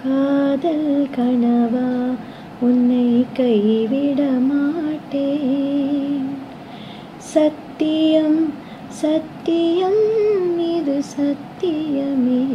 காதல் கனவா உன்னை கைவிட மாட்டேன் சத்தியம் சத்தியம் இது சத்தியமே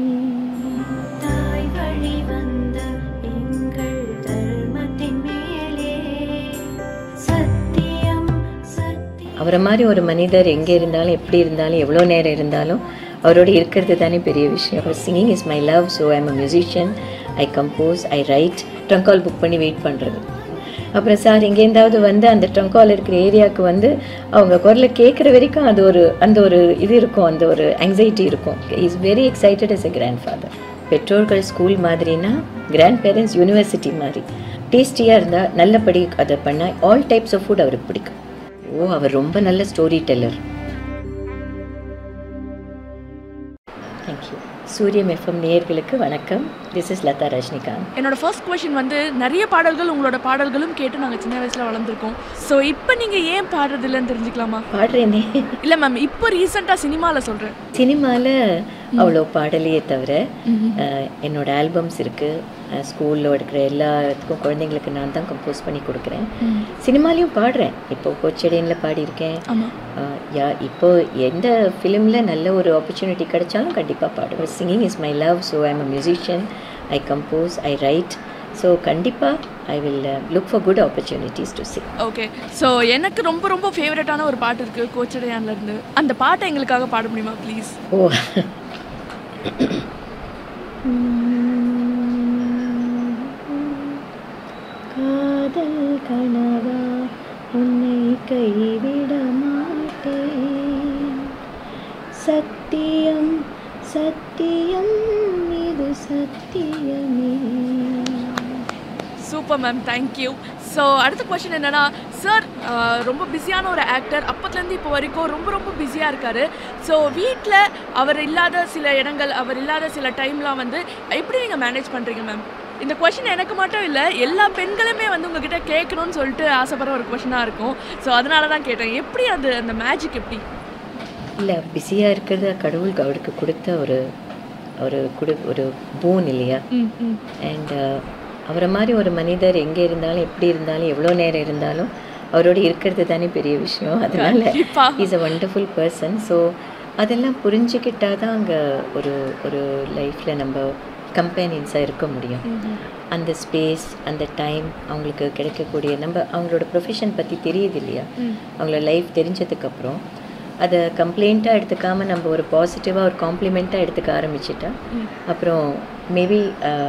தாய் வழி வந்த எங்கள் தர்மத்தின் மேலே சத்தியம் சத்தியம் அவரை மாதிரி ஒரு மனிதர் எங்கே இருந்தாலும் எப்படி இருந்தாலும் எவ்வளோ நேரம் இருந்தாலும் அவரோட இருக்கிறது தானே பெரிய விஷயம் singing is my love so I'm a musician I compose I write trunk call book பண்ணி வெயிட் பண்ணுறது அப்புறம் சார் எங்கேருந்தாவது வந்து அந்த ட்ரங்க் கால் இருக்கிற ஏரியாவுக்கு வந்து அவங்க குரலை கேட்குற வரைக்கும் அது ஒரு அந்த ஒரு இது இருக்கும் அந்த ஒரு anxiety இருக்கும் is very excited as a grandfather பெற்றோர்கள் ஸ்கூல் மாதிரினா கிராண்ட் பேரண்ட்ஸ் யூனிவர்சிட்டி மாதிரி டேஸ்டியாக இருந்தால் நல்லபடி அதை பண்ணால் ஆல் டைப்ஸ் ஆஃப் ஃபுட் அவருக்கு பிடிக்கும் ஓ அவர் ரொம்ப நல்ல storyteller thank you Suryan FM நேயர்களுக்கு வணக்கம் திஸ் இஸ் லதா ரஜினிகாந்த் என்னோட ஃபர்ஸ்ட் கொஷின் வந்து நிறைய பாடல்கள் உங்களோட பாடல்களும் கேட்டு நாங்கள் சின்ன வயசில் வளர்ந்துருக்கோம் ஸோ இப்போ நீங்கள் ஏன் பாடுறது இல்லைன்னு தெரிஞ்சுக்கலாமா பாடுறேனே இல்லை மேம் இப்போ ரீசெண்டாக சினிமாவில் சொல்கிறேன் சினிமாவில் அவ்வளோ பாடலையே தவிர அஹ், என்னோட ஆல்பம்ஸ் இருக்குது ஸ்கூலில் எடுக்கிற எல்லாத்துக்கும் குழந்தைங்களுக்கு நான் தான் கம்போஸ் பண்ணி கொடுக்குறேன் சினிமாலையும் பாடுறேன் இப்போ கொச்சடியனில் பாடியிருக்கேன் ஆமாம் அஹ், யா இப்போ எந்த ஃபிலிமில் நல்ல ஒரு ஆப்பர்ச்சுனிட்டி கிடைச்சாலும் கண்டிப்பாக பாடுவேன் singing is my love so I'm a musician I compose I write so கண்டிப்பாக I will look for good opportunities to sing okay so எனக்கு ரொம்ப ரொம்ப ஃபேவரட்டான ஒரு பாட்டு இருக்குது கோச்சடையான்லேருந்து அந்த பாட்டை எங்களுக்காக பாட முடியுமா ப்ளீஸ் ஓ காதல் கனவா உன்னை கைவிட மாட்டேன் சத்தியம் சத்தியம் இது சத்தியமே சூப்பர் மேம் தேங்க்யூ ஸோ அடுத்த கொஷின் என்னன்னா சார் ரொம்ப பிஸியான ஒரு ஆக்டர் அப்பத்துலேருந்து இப்போ வரைக்கும் ரொம்ப ரொம்ப பிஸியாக இருக்கார் ஸோ வீட்டில் அவர் இல்லாத சில இடங்கள் அவர் இல்லாத சில டைம்லாம் வந்து எப்படி நீங்கள் மேனேஜ் பண்ணுறீங்க மேம் இந்த கொஷின் எனக்கு மட்டும் இல்லை எல்லா பெண்களுமே வந்து உங்ககிட்ட கேட்கணும்னு சொல்லிட்டு ஆசைப்படுற ஒரு கொஷினாக இருக்கும் ஸோ அதனால தான் கேட்டேன் எப்படி அது அந்த மேஜிக் எப்படி இல்லை பிஸியாக இருக்கிறது கடவுள் அவருக்கு கொடுத்த ஒரு ஒரு குடு ஒரு போன் இல்லையா ம் ம் அண்ட் அவரை மாதிரி ஒரு மனிதர் எங்கே இருந்தாலும் எப்படி இருந்தாலும் எவ்வளோ நேரம் இருந்தாலும் அவரோட இருக்கிறது தானே பெரிய விஷயம் அதனால கண்டிப்பா. Is a wonderful person so அதெல்லாம் புரிஞ்சுக்கிட்டா தான் அங்கே ஒரு ஒரு லைஃப்பில் நம்ம கம்பேனியன்ஸாக இருக்க முடியும் அந்த ஸ்பேஸ் அந்த டைம் அவங்களுக்கு கிடைக்கக்கூடிய நம்ம அவங்களோட ப்ரொஃபஷன் பற்றி தெரியுது இல்லையா அவங்களோட லைஃப் தெரிஞ்சதுக்கப்புறம் அதை கம்ப்ளைண்ட்டாக எடுத்துக்காம நம்ம ஒரு பாசிட்டிவாக ஒரு காம்ப்ளிமெண்ட்டாக எடுத்துக்க ஆரம்பிச்சிட்டா அப்புறம் maybe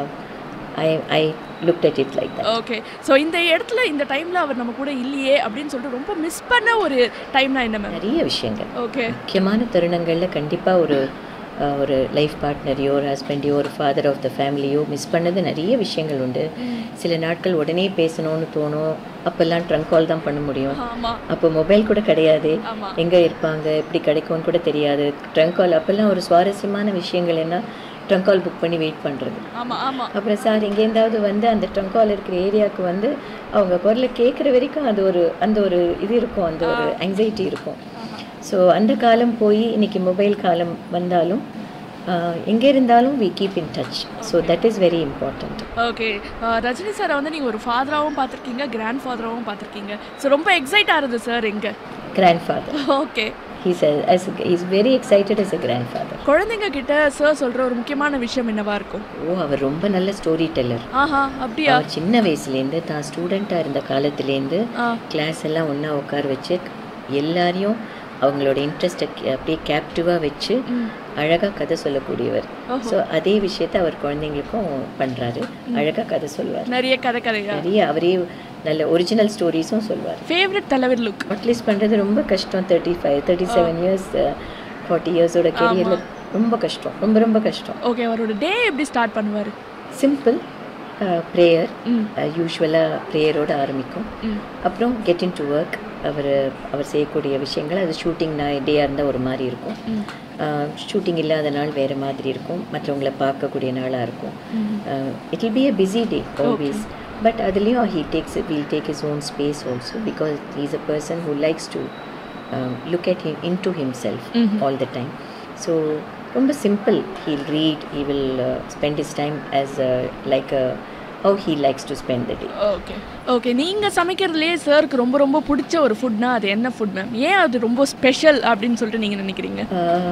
I I look at it like that okay so இந்த இடத்துல இந்த டைமில் அவர் நம்ம கூட இல்லையே அப்படின்னு சொல்லிட்டு ரொம்ப மிஸ் பண்ண ஒரு டைம்னா என்ன மேம் நிறைய விஷயங்கள் ஓகே முக்கியமான தருணங்களில் கண்டிப்பாக ஒரு அஹ், ஒரு லைஃப் பார்ட்னரையோ ஒரு ஹஸ்பண்டையோ ஒரு ஃபாதர் ஆஃப் த ஃபேமிலியோ மிஸ் பண்ணது நிறைய விஷயங்கள் உண்டு சில நாட்கள் உடனே பேசணும்னு தோணும் அப்போல்லாம் ட்ரங்க் கால் தான் பண்ண முடியும் ஆமாம் அப்போ மொபைல் கூட கிடையாது ஆமாம் எங்கே இருப்பாங்க எப்படி கிடைக்கும்னு கூட தெரியாது ட்ரங்க் கால் அப்போல்லாம் ஒரு சுவாரஸ்யமான விஷயங்கள் என்ன ட்ரங்க் கால் புக் பண்ணி வெயிட் பண்ணுறது ஆமாம் ஆமாம் அப்புறம் சார் எங்கேருந்தாவது வந்து அந்த ட்ரங்க் கால் இருக்கிற ஏரியாவுக்கு வந்து அவங்க குரலை கேட்குற வரைக்கும் அது ஒரு அந்த ஒரு இது இருக்கும் அந்த ஒரு anxiety இருக்கும் ஸோ அந்த காலம் போய் இன்னைக்கு மொபைல் காலம் வந்தாலும் ஆஹ், எங்கே இருந்தாலும் we keep in touch so that is very important okay Rajini சாரை வந்து நீங்கள் ஒரு ஃபாதராகவும் பார்த்துருக்கீங்க கிராண்ட் ஃபாதராகவும் பார்த்துருக்கீங்க ஸோ ரொம்ப எக்ஸைட் ஆகுது சார் எங்கே grandfather okay he's as is very excited as a grandfather குழந்தைங்க கிட்ட சார் சொல்கிற ஒரு முக்கியமான விஷயம் என்னவா இருக்கும் ஓ அவர் ரொம்ப நல்ல ஸ்டோரி டெல்லர் ஆஹா அப்படியா அவர் சின்ன வயசுலேருந்து தான் ஸ்டூடெண்ட்டாக இருந்த காலத்துலேருந்து ஆ கிளாஸ் எல்லாம் ஒன்றா உட்கார வச்சு எல்லாரையும் அவங்களோட இன்ட்ரெஸ்ட்டை அப்படியே கேப்டிவாக வச்சு அழகாக கதை சொல்லக்கூடியவர் ஸோ அதே விஷயத்த அவர் குழந்தைங்களுக்கும் பண்ணுறாரு அழகாக கதை சொல்லுவார் நிறைய கதை கதையா நிறைய அவரே நல்ல ஒரிஜினல் ஸ்டோரிஸும் சொல்லுவார் ஃபேவரட் தலைவர் லுக் அட்லீஸ்ட் பண்ணுறது ரொம்ப கஷ்டம் thirty five thirty seven years forty இயர்ஸோட கெரியரில் ரொம்ப கஷ்டம் ரொம்ப ரொம்ப கஷ்டம் ஓகே அவரோட டே எப்படி ஸ்டார்ட் பண்ணுவார் சிம்பிள் ப்ரேயர் ம் யூஸ்வலாக ப்ரேயரோடு ஆரம்பிக்கும் ம் அப்புறம் கெட் இன் டு ஒர்க் அவர் அவர் செய்யக்கூடிய விஷயங்கள் அது ஷூட்டிங் நான் டேயாக இருந்தால் ஒரு மாதிரி இருக்கும் ம் ஷூட்டிங் இல்லாத நாள் வேறு மாதிரி இருக்கும் மற்றவங்களை பார்க்கக்கூடிய நாளாக இருக்கும் it will be a busy day always but அதுலேயும் he takes will take his own space also because is a person who likes to look at him into himself all the time so ரொம்ப simple he'll read he will spend his time as like how he likes to spend the day okay okay நீங்கள் சமைக்கிறதுலேயே சாருக்கு ரொம்ப ரொம்ப பிடிச்ச ஒரு ஃபுட்னா அது என்ன ஃபுட் மேம் ஏன் அது ரொம்ப ஸ்பெஷல் அப்படின்னு சொல்லிட்டு நீங்கள் நினைக்கிறீங்க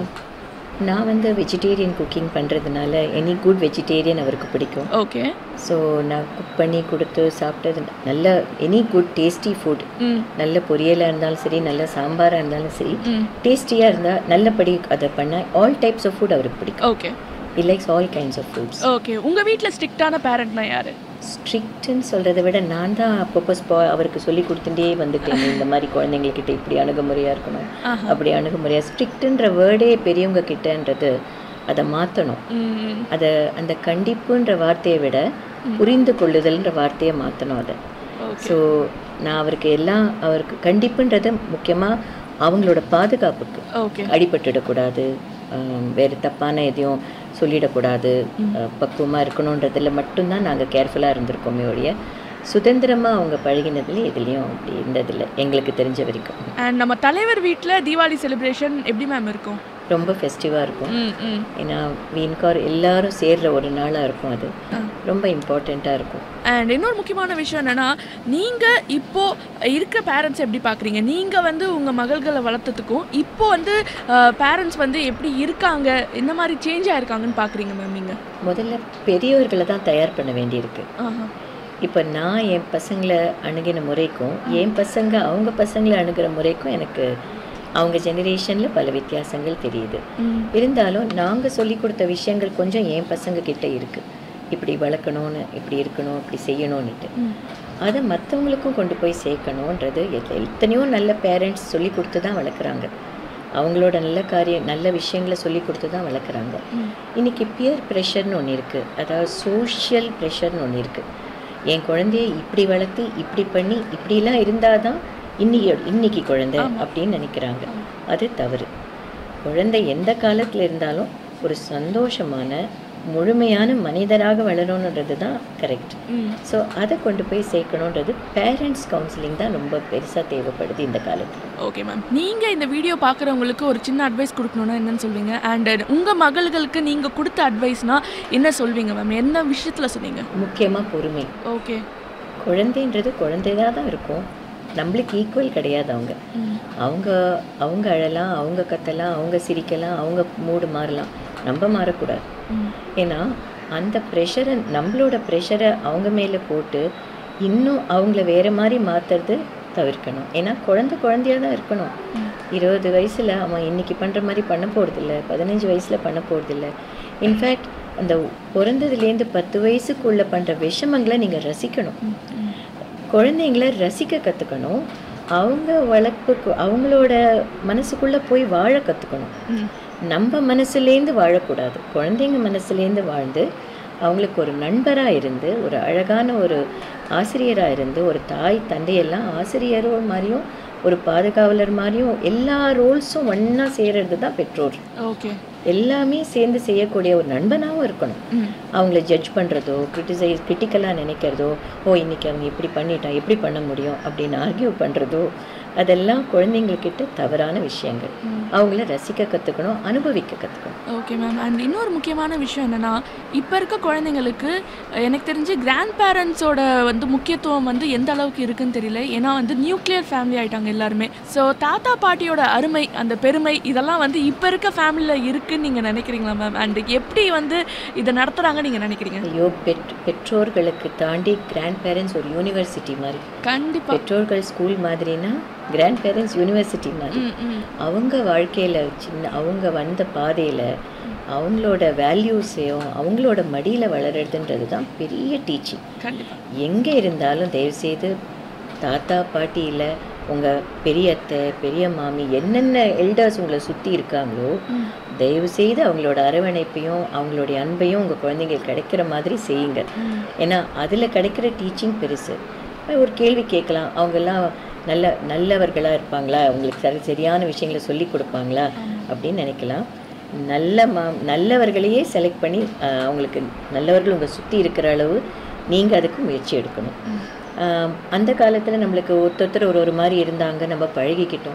நான் வந்து வெஜிடேரியன் குக்கிங் பண்ணுறதுனால எனி குட் வெஜிடேரியன் அவருக்கு பிடிக்கும் ஓகே ஸோ நான் குக் பண்ணி கொடுத்து சாப்பிட்டது நல்ல எனி குட் டேஸ்டி ஃபுட் ம் நல்ல பொரியலாக இருந்தாலும் சரி நல்ல சாம்பாராக இருந்தாலும் சரி ம் டேஸ்டியாக இருந்தால் நல்லபடி அதை பண்ண ஆல் டைப்ஸ் ஆஃப் ஃபுட் அவருக்கு பிடிக்கும் ஓகே இ likes all kinds of foods okay உங்கள் வீட்டில் ஸ்ட்ரிக்டான பேரண்ட்னா யார் ஸ்ட்ரிக்ட்னு சொல்கிறத விட நான் தான் அப்பப்போ ஸ்பா அவருக்கு சொல்லி கொடுத்துட்டே வந்துட்டேன் இந்த மாதிரி குழந்தைங்கக்கிட்ட இப்படி அணுகுமுறையாக இருக்கணும் ஆஹா. அப்படி அணுகுமுறையாக ஸ்ட்ரிக்ட்டுன்ற வேர்டே பெரியவங்க கிட்டன்றது அதை மாற்றணும் ம் அதை அந்த கண்டிப்புன்ற வார்த்தையை விட புரிந்து கொள்ளுதல்ன்ற வார்த்தையை மாற்றணும் அதை ஓகே ஸோ நான் அவருக்கு எல்லாம் அவருக்கு கண்டிப்புன்றது முக்கியமாக அவங்களோட பாதுகாப்புக்கு ஓகே அடிபட்டுடக்கூடாது ஆம், வேறு தப்பான எதையும் சொல்லிடக்கூடாது பக்குவமாக இருக்கணுன்றதுல மட்டும்தான் நாங்கள் கேர்ஃபுல்லாக இருந்திருக்கோமே ஒழிய சுதந்திரமாக அவங்க பழகினதுல எதுலேயும் அப்படி இருந்ததில்லை எங்களுக்கு தெரிஞ்ச வரைக்கும் அண்ட் நம்ம தலைவர் வீட்டில் தீபாவளி செலிப்ரேஷன் எப்படி மேம் இருக்கும் ரொம்ப ஃபெஸ்டிவாக இருக்கும் ம் ம் ஏன்னா வீன்கார் எல்லாரும் சேர்ற ஒரு நாளாக இருக்கும் அது ஆ. ரொம்ப இம்பார்ட்டண்ட்டாக இருக்கும் அண்ட் இன்னொரு முக்கியமான விஷயம் என்னன்னா நீங்க இப்போ இருக்க பேரண்ட்ஸ் எப்படி பாக்குறீங்க நீங்க வந்து உங்க மகள்களை வளர்த்ததுக்கும் இப்போ வந்து பேரண்ட்ஸ் வந்து எப்படி இருக்காங்க இந்த மாதிரி சேஞ்ச் ஆயிருக்காங்கன்னு பாக்குறீங்க மேம் நீங்க முதல்ல பெரியவர்களை தான் தயார் பண்ண வேண்டியிருக்கு ஆஹா. இப்போ நான் என் பசங்களை அணுகின முறைக்கும் என் பசங்க அவங்க பசங்களை அணுகிற முறைக்கும் எனக்கு அவங்க ஜெனரேஷனில் பல வித்தியாசங்கள் தெரியுது ம் இருந்தாலும் நாங்கள் சொல்லி கொடுத்த விஷயங்கள் கொஞ்சம் என் பசங்க கிட்ட இருக்குது இப்படி வளர்க்கணும்னு இப்படி இருக்கணும் இப்படி செய்யணும்னுட்டு ம். அதை மற்றவங்களுக்கும் கொண்டு போய் சேர்க்கணுன்றது எத்த- எத்தனையோ நல்ல பேரண்ட்ஸ் சொல்லி கொடுத்து தான் வளர்க்குறாங்க அவங்களோட நல்ல காரியம் நல்ல விஷயங்களை சொல்லி கொடுத்து தான் வளர்க்குறாங்க ம். இன்னைக்கு பியர் ப்ரெஷர்னு ஒன்று இருக்குது அதாவது சோஷியல் ப்ரெஷர்னு ஒன்று இருக்குது என் குழந்தைய இப்படி வளர்த்து இப்படி பண்ணி இப்படிலாம் இருந்தால் தான் இன்னைக்கு இன்னைக்கு குழந்தை அப்படின்னு நினைக்கிறாங்க அது தவறு குழந்தை எந்த காலத்தில் இருந்தாலும் ஒரு சந்தோஷமான முழுமையான மனிதராக வளரணுன்றது தான் கரெக்ட் ம் ஸோ அதை கொண்டு போய் சேர்க்கணுன்றது பேரண்ட்ஸ் கவுன்சிலிங் தான் ரொம்ப பெருசாக தேவைப்படுது இந்த காலத்தில் ஓகே மேம் நீங்க இந்த வீடியோ பார்க்குறவங்களுக்கு ஒரு சின்ன அட்வைஸ் கொடுக்கணும்னா என்னன்னு சொல்வீங்க அண்ட் உங்க மகள்களுக்கு நீங்க கொடுத்த அட்வைஸ்னா என்ன சொல்வீங்க மேம் என்ன விஷயத்துல சொன்னீங்க முக்கியமாக பொறுமை ஓகே குழந்தைன்றது குழந்தையாக தான் இருக்கும் நம்மளுக்கு ஈக்குவல் கிடையாது அவங்க ம் அவங்க அவங்க அழலாம் அவங்க கத்தலாம் அவங்க சிரிக்கலாம் அவங்க மூடு மாறலாம் நம்ம மாறக்கூடாது ம் ஏன்னா அந்த ப்ரெஷரை நம்மளோட ப்ரெஷரை அவங்க மேலே போட்டு இன்னும் அவங்கள வேறு மாதிரி மாற்றுறது தவிர்க்கணும் ஏன்னா குழந்தை குழந்தையாக தான் இருக்கணும் இருபது வயசில் அவன் இன்னைக்கு பண்ணுற மாதிரி பண்ண போகிறதில்ல பதினஞ்சு வயசில் பண்ண போகிறதில்ல இன்ஃபேக்ட் அந்த பிறந்ததுலேருந்து பத்து வயசுக்குள்ளே பண்ணுற விஷமங்களை நீங்கள் ரசிக்கணும் குழந்தைங்கள ரசிக்க கற்றுக்கணும் அவங்க வளர்ப்புக்கு அவங்களோட மனசுக்குள்ளே போய் வாழ கற்றுக்கணும் ம் நம்ம மனசுலேருந்து வாழக்கூடாது குழந்தைங்க மனசுலேருந்து வாழ்ந்து அவங்களுக்கு ஒரு நண்பராக இருந்து ஒரு அழகான ஒரு ஆசிரியராக இருந்து ஒரு தாய் தந்தையெல்லாம் ஆசிரியரோ மாதிரியும் ஒரு பாதுகாவலர் மாதிரியும் எல்லா ரோல்ஸும் ஒன்றா செய்கிறது தான் பெற்றோர் ஓகே எல்லாமே சேர்ந்து செய்யக்கூடிய ஒரு நண்பனாகவும் இருக்கணும் ம் அவங்கள ஜட்ஜ் பண்ணுறதோ கிரிட்டிசைஸ் கிரிட்டிக்கலாக நினைக்கிறதோ ஓ இன்னைக்கு அவங்க இப்படி பண்ணிட்டா எப்படி பண்ண முடியும் அப்படின்னு ஆர்கியூ பண்ணுறதோ அதெல்லாம் குழந்தைங்கக்கிட்ட தவறான விஷயங்கள் அவங்கள ரசிக்க கற்றுக்கணும் அனுபவிக்க கற்றுக்கணும் ஓகே மேம் அண்ட் இன்னொரு முக்கியமான விஷயம் என்னன்னா இப்போ இருக்க குழந்தைங்களுக்கு அஹ், எனக்கு தெரிஞ்சு கிராண்ட் பேரண்ட்ஸோட வந்து முக்கியத்துவம் வந்து எந்த அளவுக்கு இருக்குன்னு தெரியல ஏன்னா வந்து நியூக்ளியர் ஃபேமிலி ஆயிட்டாங்க எல்லாருமே ஸோ தாத்தா பாட்டியோட அருமை அந்த பெருமை இதெல்லாம் வந்து இப்போ இருக்க ஃபேமிலியில் இருக்குன்னு நீங்கள் நினைக்கிறீங்களா மேம் அண்ட் எப்படி வந்து இதை நடத்துகிறாங்கன்னு நீங்கள் நினைக்கிறீங்க ஐயோ பெற் பெற்றோர்களுக்கு தாண்டி கிராண்ட் பேரண்ட்ஸ் ஒரு யூனிவர்சிட்டி மாதிரி கண்டிப்பாக பெற்றோர்கள் ஸ்கூல் மாதிரினா கிராண்ட் பேரண்ட்ஸ் யூனிவர்சிட்டி மாதிரி ம் ம் அவங்க வாழ்க்கையில் சின்ன அவங்க வந்த பாதையில் அவங்களோட வேல்யூஸையும் அவங்களோட மடியில் வளர்கிறதுன்றது தான் பெரிய டீச்சிங் கண்டிப்பாக எங்கே இருந்தாலும் தயவுசெய்து தாத்தா பாட்டி இல்லை உங்கள் பெரிய அத்தை பெரிய மாமி என்னென்ன எல்டர்ஸ் உங்களை சுற்றி இருக்காங்களோ தயவுசெய்து அவங்களோட அரவணைப்பையும் அவங்களுடைய அன்பையும் உங்கள் குழந்தைங்களுக்கு கிடைக்கிற மாதிரி செய்யுங்க ஏன்னா அதில் கிடைக்கிற டீச்சிங் பெருசு ஒரு கேள்வி கேட்கலாம் அவங்கெல்லாம் நல்ல நல்லவர்களாக இருப்பாங்களா அவங்களுக்கு சரி சரியான விஷயங்களை சொல்லி கொடுப்பாங்களா அப்படின்னு நினைக்கலாம் நல்ல மா நல்லவர்களையே செலக்ட் பண்ணி ஆஹ், அவங்களுக்கு நல்லவர்கள் உங்கள் சுற்றி இருக்கிற அளவு நீங்கள் அதுக்கு முயற்சி எடுக்கணும் ஆஹ், அந்த காலத்தில் நம்மளுக்கு ஒருத்தொருத்தர் ஒரு ஒரு மாதிரி இருந்தாங்க நம்ம பழகிக்கிட்டோம்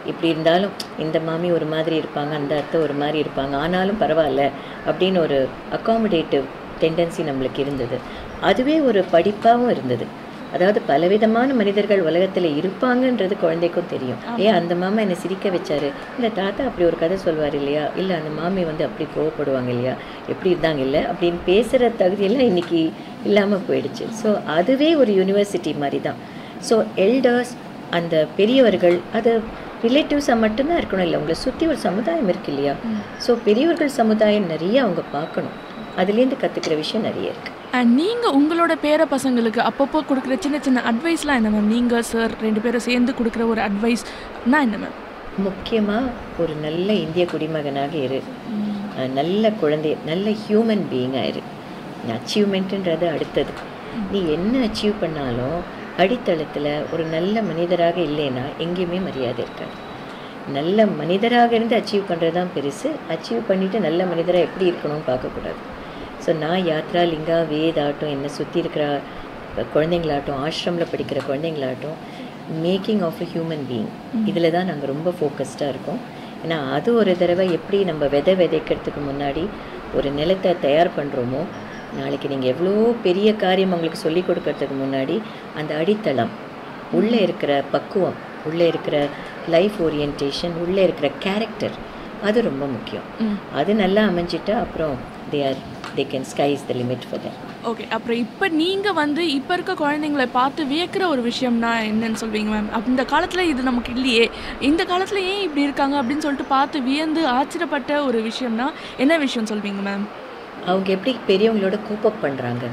இப்படி இருந்தாலும் இந்த மாமி ஒரு மாதிரி இருப்பாங்க அந்த அத்தை ஒரு மாதிரி இருப்பாங்க ஆனாலும் பரவாயில்ல அப்படின்னு ஒரு அக்காமடேட்டிவ் டெண்டன்சி நம்மளுக்கு இருந்தது அதுவே ஒரு படிப்பாகவும் இருந்தது அதாவது பலவிதமான மனிதர்கள் உலகத்தில் இருப்பாங்கன்றது குழந்தைக்கும் தெரியும் ஏன் அந்த மாமா என்னை சிரிக்க வச்சாரு இல்லை தாத்தா அப்படி ஒரு கதை சொல்வார் இல்லையா இல்லை அந்த மாமி வந்து அப்படி கோவப்படுவாங்க இல்லையா எப்படி இருந்தாங்க இல்லை அப்படின்னு பேசுகிற தகுதியெல்லாம் இன்னைக்கு இல்லாமல் போயிடுச்சு ஸோ அதுவே ஒரு யூனிவர்சிட்டி மாதிரி தான் ஸோ எல்டர்ஸ் அந்த பெரியவர்கள் அது ரிலேட்டிவ்ஸாக மட்டும்தான் இருக்கணும் இல்லை உங்களை சுற்றி ஒரு சமுதாயம் இருக்கு இல்லையா ஸோ பெரியவர்கள் சமுதாயம் நிறைய அவங்க பார்க்கணும் அதுலேருந்து கற்றுக்கிற விஷயம் நிறைய இருக்குது அண்ட் நீங்கள் உங்களோட பேர பசங்களுக்கு அப்பப்போ கொடுக்குற சின்ன சின்ன அட்வைஸ்லாம் என்ன மேம் நீங்கள் சார் ரெண்டு பேரும் சேர்ந்து கொடுக்குற ஒரு அட்வைஸ்னா என்ன மேம் முக்கியமாக ஒரு நல்ல இந்திய குடிமகனாக இரு அஹ் நல்ல குழந்தை நல்ல ஹியூமன் பீயிங்காக இரு அச்சீவ்மெண்ட்டுன்றது அடுத்தது நீ என்ன அச்சீவ் பண்ணாலும் அடித்தளத்தில் ஒரு நல்ல மனிதராக இல்லைன்னா எங்கேயுமே மரியாதை இருக்காது நல்ல மனிதராக இருந்து அச்சீவ் பண்ணுறது தான் பெருசு அச்சீவ் பண்ணிவிட்டு நல்ல மனிதராக எப்படி இருக்கணும்னு பார்க்கக்கூடாது ஸோ நான் யாத்ரா லிங்கா வேத் ஆகட்டும் என்னை சுற்றி இருக்கிற குழந்தைங்களாகட்டும் ஆசிரமில் படிக்கிற குழந்தைங்களாகட்டும் making of a human being இதில் தான் நாங்கள் ரொம்ப ஃபோக்கஸ்டாக இருக்கோம் ஏன்னா அது ஒரு தடவை எப்படி நம்ம விதை விதைக்கிறதுக்கு முன்னாடி ஒரு நிலத்தை தயார் பண்ணுறோமோ நாளைக்கு நீங்கள் எவ்வளோ பெரிய காரியம் உங்களுக்கு சொல்லி கொடுக்கறதுக்கு முன்னாடி அந்த அடித்தளம் உள்ளே இருக்கிற பக்குவம் உள்ளே இருக்கிற லைஃப் ஓரியன்டேஷன் உள்ளே இருக்கிற கேரக்டர் அது ரொம்ப முக்கியம் அது நல்லா அமைஞ்சிட்டா அப்புறம் they are they can sky's the limit for them okay அப்புறம் இப்போ நீங்கள் வந்து இப்போ இருக்க குழந்தைங்களை பார்த்து வியக்கிற ஒரு விஷயம்னா என்னன்னு சொல்வீங்க மேம் அந்த காலத்தில் இது நமக்கு இல்லையே இந்த காலத்தில் ஏன் இப்படி இருக்காங்க அப்படின்னு சொல்லிட்டு பார்த்து வியந்து ஆச்சரியப்பட்ட ஒரு விஷயம்னா என்ன விஷயம் சொல்வீங்க மேம் அவங்க எப்படி பெரியவங்களோட கூப்பப் பண்ணுறாங்க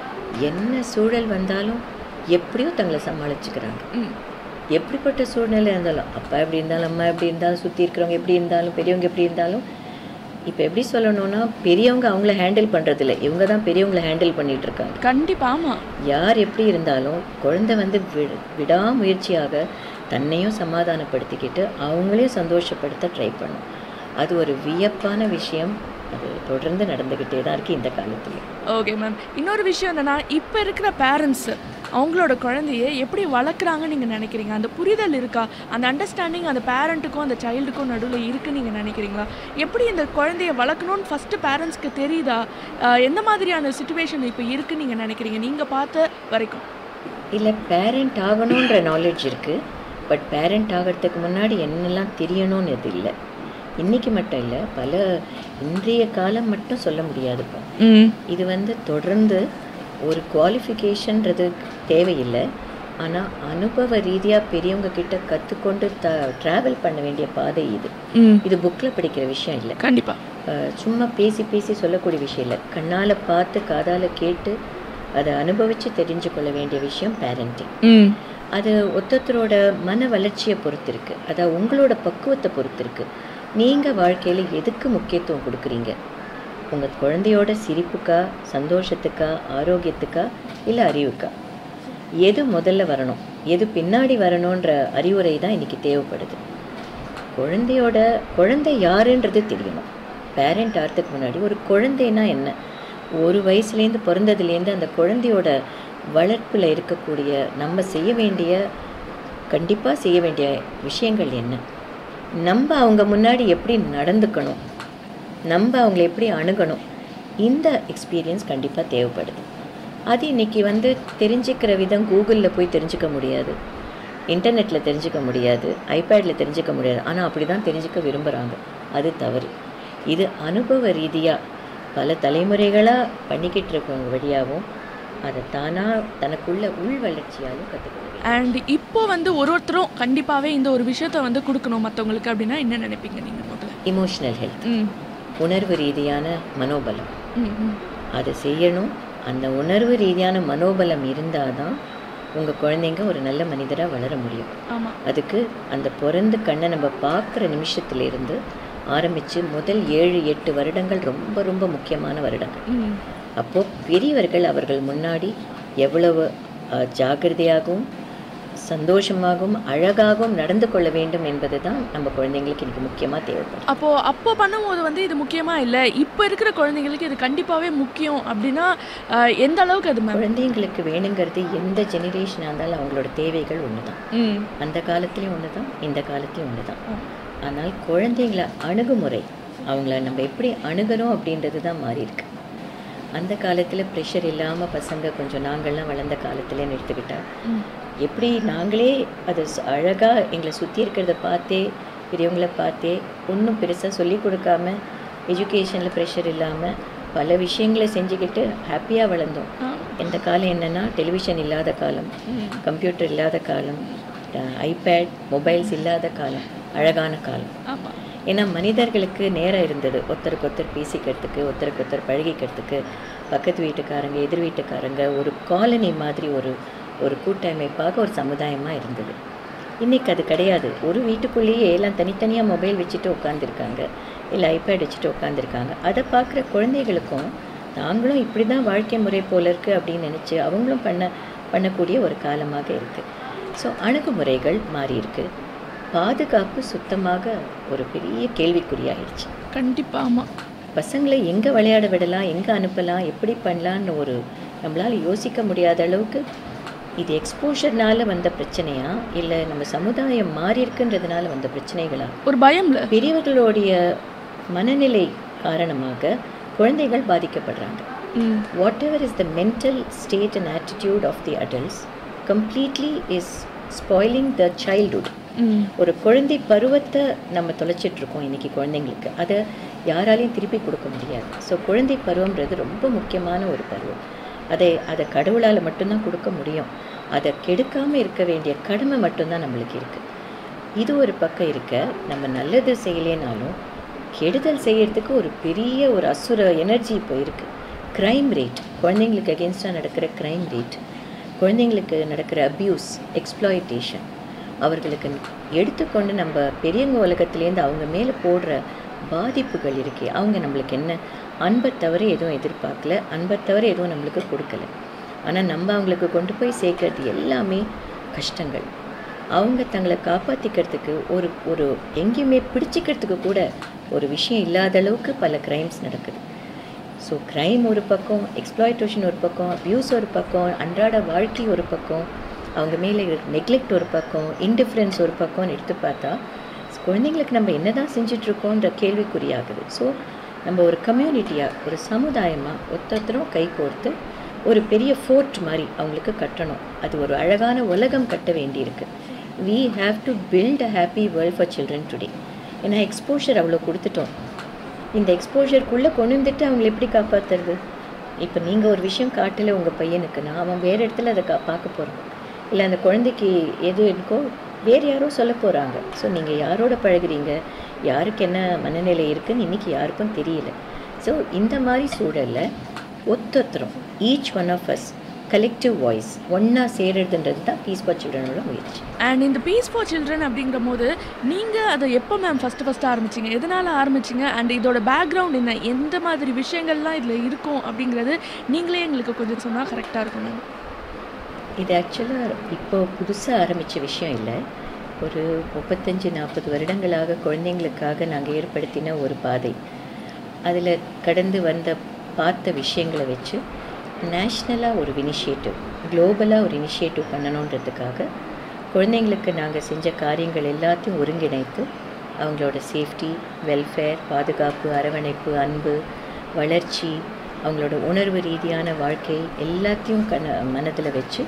என்ன சூழல் வந்தாலும் எப்படியோ தங்களை சமாளிச்சுக்கிறாங்க ம் எப்படிப்பட்ட சூழ்நிலை இருந்தாலும் அப்பா எப்படி இருந்தாலும் அம்மா எப்படி இருந்தாலும் சுற்றி இருக்கிறவங்க எப்படி இருந்தாலும் பெரியவங்க எப்படி இருந்தாலும் இப்போ எப்படி சொல்லணும்னா பெரியவங்க அவங்கள ஹேண்டில் பண்ணுறதில்ல இவங்க தான் பெரியவங்கள ஹேண்டில் பண்ணிட்டு இருக்காங்க கண்டிப்பாக ஆமாம் யார் எப்படி இருந்தாலும் குழந்தை வந்து வி- விடாமுயற்சியாக தன்னையும் சமாதானப்படுத்திக்கிட்டு அவங்களையும் சந்தோஷப்படுத்த ட்ரை பண்ணும் அது ஒரு வியப்பான விஷயம் அது தொடர்ந்து நடந்துக்கிட்டே தான் இருக்குது இந்த காலத்துலேயும் ஓகே மேம் இன்னொரு விஷயம் என்னன்னா இப்போ இருக்கிற பேரண்ட்ஸ் அவங்களோட குழந்தைய எப்படி வளர்க்குறாங்கன்னு நீங்கள் நினைக்கிறீங்க அந்த புரிதல் இருக்கா அந்த அண்டர்ஸ்டாண்டிங் அந்த பேரண்ட்டுக்கும் அந்த சைல்டுக்கும் நடுவில் இருக்குன்னு நீங்கள் நினைக்கிறீங்களா எப்படி இந்த குழந்தைய வளர்க்கணும்னு ஃபஸ்ட்டு பேரண்ட்ஸ்க்கு தெரியுதா ஆஹ் எந்த மாதிரியான சுச்சுவேஷன் இப்போ இருக்குன்னு நீங்கள் நினைக்கிறீங்க நீங்கள் பார்த்த வரைக்கும் இல்லை பேரண்ட் ஆகணுன்ற நாலேஜ் இருக்குது பட் பேரண்ட் ஆகிறதுக்கு முன்னாடி என்னெல்லாம் தெரியணும்னு இது இல்லை இன்றைக்கி மட்டும் இல்லை பல இன்றைய காலம் மட்டும் சொல்ல முடியாதுப்பா ம் இது வந்து தொடர்ந்து ஒரு குவாலிஃபிகேஷன்றது தேவையில்லை ஆனால் அனுபவ ரீதியாக பெரியவங்க கிட்ட கற்றுக்கொண்டு த ட்ராவல் பண்ண வேண்டிய பாதை இது ம் இது புக்கில் படிக்கிற விஷயம் இல்லை கண்டிப்பாக அஹ் சும்மா பேசி பேசி சொல்லக்கூடிய விஷயம் இல்லை கண்ணால் பார்த்து காதால் கேட்டு அதை அனுபவித்து தெரிஞ்சு கொள்ள வேண்டிய விஷயம் பேரண்டிங் ம் அது ஒருத்தரோட மன வளர்ச்சியை பொறுத்து இருக்கு அதாவது உங்களோட பக்குவத்தை பொறுத்து இருக்கு நீங்கள் வாழ்க்கையில் எதுக்கு முக்கியத்துவம் கொடுக்குறீங்க உங்கள் குழந்தையோட சிரிப்புக்கா சந்தோஷத்துக்கா ஆரோக்கியத்துக்கா இல்லை அறிவுக்கா எது முதல்ல வரணும் எது பின்னாடி வரணுன்ற அறிவுரை தான் இன்னைக்கு தேவைப்படுது குழந்தையோட குழந்தை யாருன்றது தெரியணும் பேரண்ட் ஆகிறதுக்கு முன்னாடி ஒரு குழந்தைனா என்ன ஒரு வயசுலேருந்து பிறந்ததுலேருந்து அந்த குழந்தையோட வளர்ப்பில் இருக்கக்கூடிய நம்ம செய்ய வேண்டிய கண்டிப்பாக செய்ய வேண்டிய விஷயங்கள் என்ன நம்ம அவங்க முன்னாடி எப்படி நடந்துக்கணும் நம்ம அவங்கள எப்படி அணுகணும் இந்த எக்ஸ்பீரியன்ஸ் கண்டிப்பாக தேவைப்படுது அது இன்னைக்கு வந்து தெரிஞ்சுக்கிற விதம் கூகுளில் போய் தெரிஞ்சுக்க முடியாது இன்டர்நெட்டில் தெரிஞ்சுக்க முடியாது ஐபேடில் தெரிஞ்சுக்க முடியாது ஆனால் அப்படி தான் தெரிஞ்சுக்க விரும்புகிறாங்க அது தவறு இது அனுபவ ரீதியாக பல தலைமுறைகளாக பண்ணிக்கிட்டு இருக்கவங்க வழியாகவும் அதை தானாக தனக்குள்ள உள் வளர்ச்சியாலும் கற்றுக்க முடியும் அண்ட் இப்போ வந்து ஒரு ஒருத்தரும் கண்டிப்பாகவே இந்த ஒரு விஷயத்த வந்து கொடுக்கணும் மற்றவங்களுக்கு அப்படின்னா என்ன நினைப்பீங்க நீங்கள் முதல்ல இமோஷனல் ஹெல்த் ம் உணர்வு ரீதியான மனோபலம் ம் ம் அதை செய்யணும் அந்த உணர்வு ரீதியான மனோபலம் இருந்தால் தான் உங்கள் குழந்தைங்க ஒரு நல்ல மனிதராக வளர முடியும் ஆமாம் அதுக்கு அந்த பிறந்து கண்ணை நம்ம பார்க்குற நிமிஷத்துலேருந்து ஆரம்பித்து முதல் ஏழு எட்டு வருடங்கள் ரொம்ப ரொம்ப முக்கியமான வருடங்கள் ம் அப்போது பெரியவர்கள் அவர்கள் முன்னாடி எவ்வளவு அஹ், ஜாக்கிரதையாகவும் சந்தோஷமாகவும் அழகாகவும் நடந்து கொள்ள வேண்டும் என்பது தான் நம்ம குழந்தைங்களுக்கு இன்னைக்கு முக்கியமாக தேவைப்படும் அப்போ அப்போ பண்ணும்போது வந்து இது முக்கியமா இல்லை இப்போ இருக்கிற குழந்தைங்களுக்கு இது கண்டிப்பாகவே முக்கியம் அப்படின்னா ஆஹ், எந்த அளவுக்கு அது மேம் குழந்தைங்களுக்கு வேணுங்கிறது எந்த ஜெனரேஷனாக இருந்தாலும் அவங்களோட தேவைகள் ஒன்று தான் ம் அந்த காலத்துலேயும் ஒன்று தான் இந்த காலத்துலேயும் ஒன்று தான் ஆனால் குழந்தைங்கள அணுகுமுறை அவங்கள நம்ம எப்படி அணுகிறோம் அப்படின்றது தான் மாறி இருக்கு அந்த காலத்தில் ப்ரெஷர் இல்லாமல் பசங்க கொஞ்சம் நாங்கள்லாம் வளர்ந்த காலத்துலேன்னு எடுத்துக்கிட்டா ம். எப்படி நாங்களே அது அழகாக எங்களை சுற்றி இருக்கிறத பார்த்தே பெரியவங்கள பார்த்தே ஒன்றும் பெருசாக சொல்லி கொடுக்காம எஜுகேஷனில் ப்ரெஷர் இல்லாமல் பல விஷயங்களை செஞ்சுக்கிட்டு ஹாப்பியாக வளர்ந்தோம் ஆ. இந்த காலம் என்னென்னா டெலிவிஷன் இல்லாத காலம் ம். கம்ப்யூட்டர் இல்லாத காலம் ஐபேட் மொபைல்ஸ் இல்லாத காலம் அழகான காலம் ஆமா ஏன்னா மனிதர்களுக்கு நேரம் இருந்தது ஒருத்தருக்கு ஒருத்தர் பேசிக்கிறதுக்கு ஒருத்தருக்கு ஒருத்தர் பழகிக்கிறதுக்கு பக்கத்து வீட்டுக்காரங்க எதிர் வீட்டுக்காரங்க ஒரு காலனி மாதிரி ஒரு ஒரு கூட்டமைப்பாக ஒரு சமுதாயமாக இருந்தது இன்றைக்கி அது கிடையாது ஒரு வீட்டுக்குள்ளேயே எல்லாம் தனித்தனியாக மொபைல் வச்சுட்டு உட்காந்துருக்காங்க இல்லை ஐபேட் வச்சுட்டு உட்காந்துருக்காங்க அதை பார்க்குற குழந்தைகளுக்கும் நாங்களும் இப்படி தான் வாழ்க்கை முறை போல இருக்குது அப்படின்னு நினச்சி அவங்களும் பண்ண பண்ணக்கூடிய ஒரு காலமாக இருக்குது ஸோ அணுகுமுறைகள் மாறி இருக்கு பாதுகாப்பு சுத்தமாக ஒரு பெரிய கேள்விக்குறியாயிடுச்சு கண்டிப்பா ஆமா பசங்களை எங்கே விளையாட விடலாம் எங்கே அனுப்பலாம் எப்படி பண்ணலான்னு ஒரு நம்மளால் யோசிக்க முடியாத அளவுக்கு இது எக்ஸ்போஷர்னால வந்த பிரச்சனையா இல்லை நம்ம சமுதாயம் மாறி இருக்குன்றதுனால வந்த பிரச்சனைகளா ஒரு பயம்ல பெரியவர்களுடைய மனநிலை காரணமாக குழந்தைகள் பாதிக்கப்படுறாங்க ம் whatever is the mental state and attitude of the adults completely is spoiling the childhood ம் ஒரு குழந்தை பருவத்தை நம்ம தொலைச்சிட்டு இருக்கோம் இன்னைக்கு குழந்தைங்களுக்கு அதை யாராலையும் திருப்பி கொடுக்க முடியாது ஸோ குழந்தை பருவம்ன்றது ரொம்ப முக்கியமான ஒரு பருவம் அதை அதை கடவுளால் மட்டும்தான் கொடுக்க முடியும் அதை கெடுக்காமல் இருக்க வேண்டிய கடமை மட்டும்தான் நம்மளுக்கு இருக்குது இது ஒரு பக்கம் இருக்க நம்ம நல்லது செய்யலேனாலும் கெடுதல் செய்யறதுக்கு ஒரு பெரிய ஒரு அசுர எனர்ஜி இப்போ இருக்குது க்ரைம் ரேட் குழந்தைங்களுக்கு அகேன்ஸ்டாக நடக்கிற க்ரைம் ரேட் குழந்தைங்களுக்கு நடக்கிற அப்யூஸ் எக்ஸ்ப்ளாய்டேஷன் அவர்களுக்கு எடுத்துக்கொண்டு நம்ம பெரியவங்க உலகத்துலேருந்து அவங்க மேலே போடுற பாதிப்புகள் இருக்கே அவங்க நம்மளுக்கு என்ன அன்பை தவிர எதுவும் எதிர்பார்க்கல அன்பை தவிர எதுவும் நம்மளுக்கு கொடுக்கல ஆனால் நம்ம அவங்களுக்கு கொண்டு போய் சேர்க்கறது எல்லாமே கஷ்டங்கள் அவங்க தங்களை காப்பாற்றிக்கிறதுக்கு ஒரு ஒரு எங்கேயுமே பிடிச்சிக்கிறதுக்கு கூட ஒரு விஷயம் இல்லாத அளவுக்கு பல கிரைம்ஸ் நடக்குது ஸோ க்ரைம் ஒரு பக்கம் எக்ஸ்ப்ளாய்டேஷன் ஒரு பக்கம் அப்யூஸ் ஒரு பக்கம் அன்றாட வாழ்க்கை ஒரு பக்கம் அவங்க மேலே நெக்லெக்ட் ஒரு பக்கம் இன்டிஃபரன்ஸ் ஒரு பக்கம்னு எடுத்து பார்த்தா குழந்தைங்களுக்கு நம்ம என்ன தான் செஞ்சிட்ருக்கோன்ற கேள்விக்குறியாகுது ஸோ நம்ம ஒரு கம்யூனிட்டியாக ஒரு சமுதாயமாக ஒத்தொத்தரும் கை கோர்த்து ஒரு பெரிய ஃபோர்ட் மாதிரி அவங்களுக்கு கட்டணும் அது ஒரு அழகான உலகம் கட்ட வேண்டியிருக்கு we have to build a happy world for children today ஏன்னா எக்ஸ்போஷர் அவ்வளோ கொடுத்துட்டோம் இந்த எக்ஸ்போஷருக்குள்ளே கொண்டு வந்துட்டு அவங்களை எப்படி காப்பாற்றுறது இப்போ நீங்கள் ஒரு விஷயம் காட்டலை உங்கள் பையனுக்குன்னா அவன் வேறு இடத்துல அதை கா பார்க்க போகிறான் இல்லை அந்த குழந்தைக்கு எது இருக்கோ வேறு யாரோ சொல்ல போகிறாங்க ஸோ நீங்கள் யாரோட பழகுறீங்க யாருக்கு என்ன மனநிலை இருக்குன்னு இன்றைக்கி யாருக்கும் தெரியல ஸோ இந்த மாதிரி சூழலில் ஒத்தொத்தரும் each one of us collective voice ஒன்றா சேர்றதுன்றது தான் பீஸ் ஃபார் சில்ட்ரனோட முயற்சி அண்ட் இந்த பீஸ் ஃபார் சில்ட்ரன் அப்படிங்கிற போது நீங்கள் அதை எப்போ மேம் ஃபஸ்ட்டு ஃபஸ்ட்டு ஆரம்பிச்சீங்க எதனால் ஆரம்பிச்சீங்க அண்ட் இதோட பேக்ரவுண்ட் என்ன எந்த மாதிரி விஷயங்கள்லாம் இதில் இருக்கும் அப்படிங்கிறது நீங்களே எங்களுக்கு கொஞ்சம் சொன்னால் கரெக்டாக இருக்கும் மேம் இது ஆக்சுவலாக இப்போ புதுசாக ஆரம்பித்த விஷயம் இல்லை ஒரு முப்பத்தஞ்சு நாற்பது வருடங்களாக குழந்தைங்களுக்காக நாங்கள் ஏற்படுத்தின ஒரு பாதை அதில் கடந்து வந்த பார்த்த விஷயங்களை வச்சு நேஷ்னலாக ஒரு இனிஷியேட்டிவ் குளோபலாக ஒரு இனிஷியேட்டிவ் பண்ணணுன்றதுக்காக குழந்தைங்களுக்கு நாங்கள் செஞ்ச காரியங்கள் எல்லாத்தையும் ஒருங்கிணைத்து அவங்களோட சேஃப்டி வெல்ஃபேர் பாதுகாப்பு அரவணைப்பு அன்பு வளர்ச்சி அவங்களோட உணர்வு ரீதியான வாழ்க்கை எல்லாத்தையும் கண மனதில் வச்சு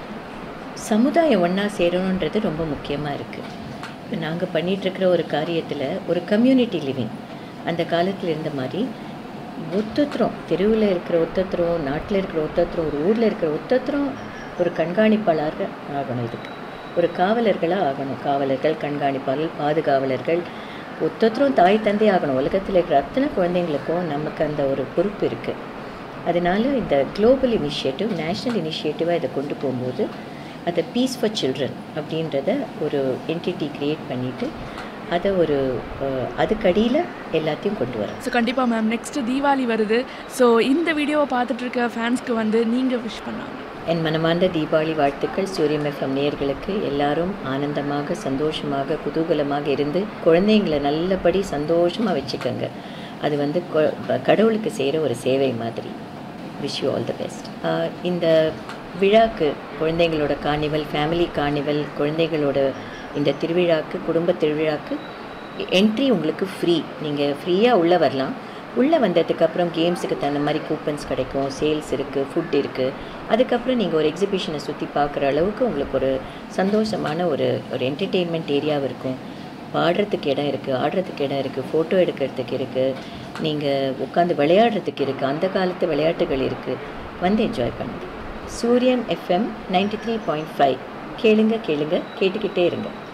சமுதாயம் ஒன்றா சேரணுன்றது ரொம்ப முக்கியமாக இருக்குது இப்போ நாங்கள் பண்ணிகிட்ருக்கிற ஒரு காரியத்தில் ஒரு கம்யூனிட்டி லிவிங் அந்த காலத்தில் இருந்த மாதிரி ஒத்தொத்தரும் தெருவில் இருக்கிற ஒத்தொத்தரும் நாட்டில் இருக்கிற ஒத்தொத்தரும் ஒரு ஊரில் இருக்கிற ஒத்தொத்தரும் ஒரு கண்காணிப்பாளராக ஆகணும் இதுக்கு ஒரு காவலர்களாக ஆகணும் காவலர்கள் கண்காணிப்பாளர்கள் பாதுகாவலர்கள் ஒத்தொத்தரும் தாய் தந்தை ஆகணும் உலகத்தில் இருக்கிற அத்தனை குழந்தைங்களுக்கும் நமக்கு அந்த ஒரு பொறுப்பு இருக்குது அதனால இந்த குளோபல் இனிஷியேட்டிவ் நேஷ்னல் இனிஷியேட்டிவாக இதை கொண்டு போகும்போது அதை பீஸ் ஃபார் சில்ட்ரன் அப்படின்றத ஒரு என்டிட்டி க்ரியேட் பண்ணிவிட்டு அதை ஒரு அஹ், அதுக்கடியில் எல்லாத்தையும் கொண்டு வரோம் ஸோ கண்டிப்பாக மேம் நெக்ஸ்ட்டு தீபாவளி வருது ஸோ இந்த வீடியோவை பார்த்துட்டு இருக்க ஃபேன்ஸ்க்கு வந்து நீங்கள் விஷ் பண்ணாங்க என் மனமார்ந்த தீபாவளி வாழ்த்துக்கள் சூரியம் எஃப்எம் நேயர்களுக்கு எல்லாரும் ஆனந்தமாக சந்தோஷமாக குதூகலமாக இருந்து குழந்தைங்களை நல்லபடி சந்தோஷமாக வச்சுக்கோங்க அது வந்து கொ- கடவுளுக்கு செய்கிற ஒரு சேவை மாதிரி wish you all the best இந்த விழாக்கு குழந்தைங்களோட கார்னிவல் ஃபேமிலி கார்னிவல் குழந்தைகளோட இந்த திருவிழாக்கு குடும்ப திருவிழாக்கு என்ட்ரி உங்களுக்கு ஃப்ரீ நீங்கள் ஃப்ரீயாக உள்ளே வரலாம் உள்ளே வந்ததுக்கப்புறம் கேம்ஸுக்கு தகுந்த மாதிரி கூப்பன்ஸ் கிடைக்கும் சேல்ஸ் இருக்குது ஃபுட் இருக்குது அதுக்கப்புறம் நீங்கள் ஒரு எக்ஸிபிஷனை சுற்றி பார்க்குற அளவுக்கு உங்களுக்கு ஒரு சந்தோஷமான ஒரு ஒரு என்டர்டெயின்மெண்ட் ஏரியாவும் இருக்கும் பாடுறதுக்கு இடம் இருக்குது ஆடுறதுக்கு இடம் இருக்குது ஃபோட்டோ எடுக்கிறதுக்கு இருக்குது நீங்கள் உட்காந்து விளையாடுறதுக்கு இருக்குது அந்த காலத்து விளையாட்டுகள் இருக்குது வந்து என்ஜாய் பண்ணுங்க Suryan FM ninety three point five கேளுங்க கேளுங்க கேட்டுக்கிட்டே இருங்க